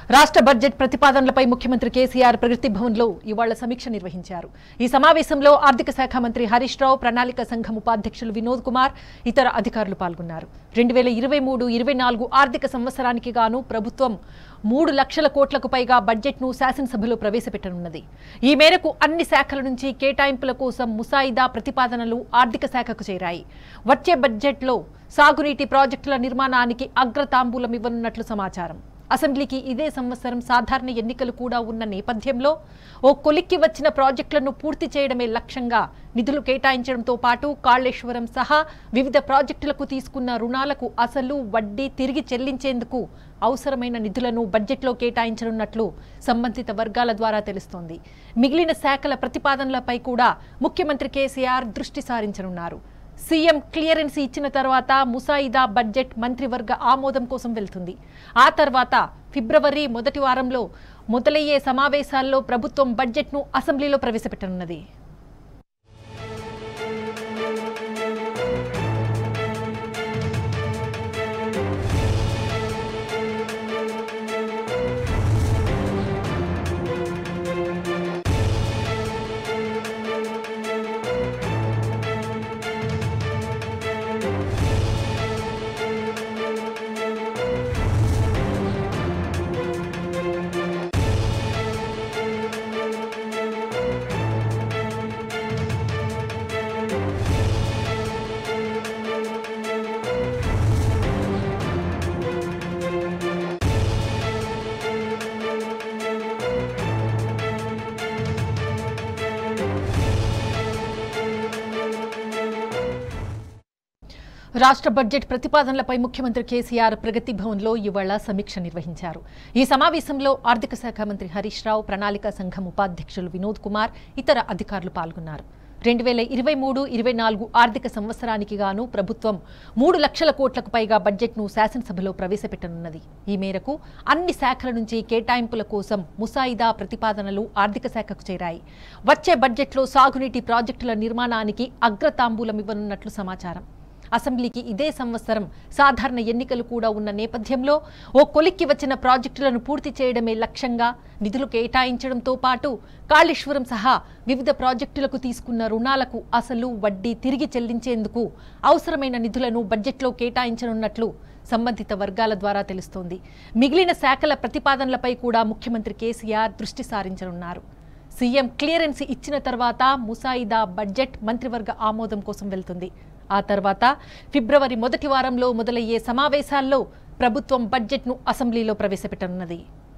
రాష్ట్ర బడ్జెట్ ప్రతిపాదనలపై ముఖ్యమంత్రి కేసీఆర్ ప్రగతి భవన్లో ఇవాళ సమీక్ష నిర్వహించారు ఈ సమావేశంలో ఆర్థిక శాఖ మంత్రి హరీష్ రావు ప్రణాళిక సంఘం ఉపాధ్యక్షులు వినోద్ కుమార్ ఇతర అధికారులు పాల్గొన్నారు రెండు వేల ఇరవై మూడు ఇరవై నాలుగు ఆర్థిక సంవత్సరానికి గాను ప్రభుత్వం మూడు లక్షల కోట్లకు పైగా బడ్జెట్ను శాసనసభలో ప్రవేశపెట్టనున్నది ఈ మేరకు అన్ని శాఖల నుంచి కేటాయింపుల కోసం ముసాయిదా ప్రతిపాదనలు ఆర్థిక శాఖకు చేరాయి వచ్చే బడ్జెట్లో సాగునీటి ప్రాజెక్టుల నిర్మాణానికి అగ్రతాంబూలం ఇవ్వనున్నట్లు సమాచారం అసెంబ్లీకి ఇదే సంవత్సరం సాధారణ ఎన్నికలు కూడా ఉన్న నేపథ్యంలో ఓ కొలిక్కి వచ్చిన ప్రాజెక్టులను పూర్తి చేయడమే లక్ష్యంగా నిధులు కేటాయించడంతో పాటు కాళేశ్వరం సహా వివిధ ప్రాజెక్టులకు తీసుకున్న రుణాలకు అసలు వడ్డీ తిరిగి చెల్లించేందుకు అవసరమైన నిధులను బడ్జెట్లో కేటాయించనున్నట్లు సంబంధిత వర్గాల ద్వారా తెలుస్తోంది మిగిలిన శాఖల ప్రతిపాదనలపై కూడా ముఖ్యమంత్రి కేసీఆర్ దృష్టి సారించనున్నారు సీఎం క్లియరెన్స్ ఇచ్చిన తర్వాత ముసాయిదా బడ్జెట్ మంత్రివర్గ ఆమోదం కోసం వెళ్తుంది ఆ తర్వాత ఫిబ్రవరి మొదటి వారంలో మొదలయ్యే సమావేశాల్లో ప్రభుత్వం బడ్జెట్ను అసెంబ్లీలో ప్రవేశపెట్టనున్నది రాష్ట్ర బడ్జెట్ ప్రతిపాదనలపై ముఖ్యమంత్రి కేసీఆర్ ప్రగతి భవన్లో ఇవాళ సమీక్ష నిర్వహించారు ఈ సమావేశంలో ఆర్థిక శాఖ మంత్రి హరీష్ రావు ప్రణాళిక సంఘం ఉపాధ్యక్షులు వినోద్ కుమార్ ఇతర అధికారులు పాల్గొన్నారు రెండు వేల ఇరవై మూడు ఇరవై నాలుగు ఆర్థిక సంవత్సరానికి గాను ప్రభుత్వం మూడు లక్షల కోట్లకు పైగా బడ్జెట్ను శాసనసభలో ప్రవేశపెట్టనున్నది ఈ మేరకు అన్ని శాఖల నుంచి కేటాయింపుల కోసం ముసాయిదా ప్రతిపాదనలు ఆర్థిక శాఖకు చేరాయి వచ్చే బడ్జెట్లో సాగునీటి ప్రాజెక్టుల నిర్మాణానికి అగ్రతాంబూలం ఇవ్వనున్నట్లు సమాచారం అసెంబ్లీకి ఇదే సంవత్సరం సాధారణ ఎన్నికలు కూడా ఉన్న నేపథ్యంలో ఓ కొలిక్కి వచ్చిన ప్రాజెక్టులను పూర్తి చేయడమే లక్ష్యంగా నిధులు కేటాయించడంతో పాటు కాళేశ్వరం సహా వివిధ ప్రాజెక్టులకు తీసుకున్న రుణాలకు అసలు వడ్డీ తిరిగి చెల్లించేందుకు అవసరమైన నిధులను బడ్జెట్లో కేటాయించనున్నట్లు సంబంధిత వర్గాల ద్వారా తెలుస్తోంది మిగిలిన శాఖల ప్రతిపాదనలపై కూడా ముఖ్యమంత్రి కేసీఆర్ దృష్టి సారించనున్నారు సీఎం క్లియరెన్స్ ఇచ్చిన తర్వాత ముసాయిదా బడ్జెట్ మంత్రివర్గ ఆమోదం కోసం వెళ్తుంది ఆ తర్వాత ఫిబ్రవరి మొదటి వారంలో మొదలయ్యే సమావేశాల్లో ప్రభుత్వం బడ్జెట్ను అసెంబ్లీలో ప్రవేశపెట్టనున్నది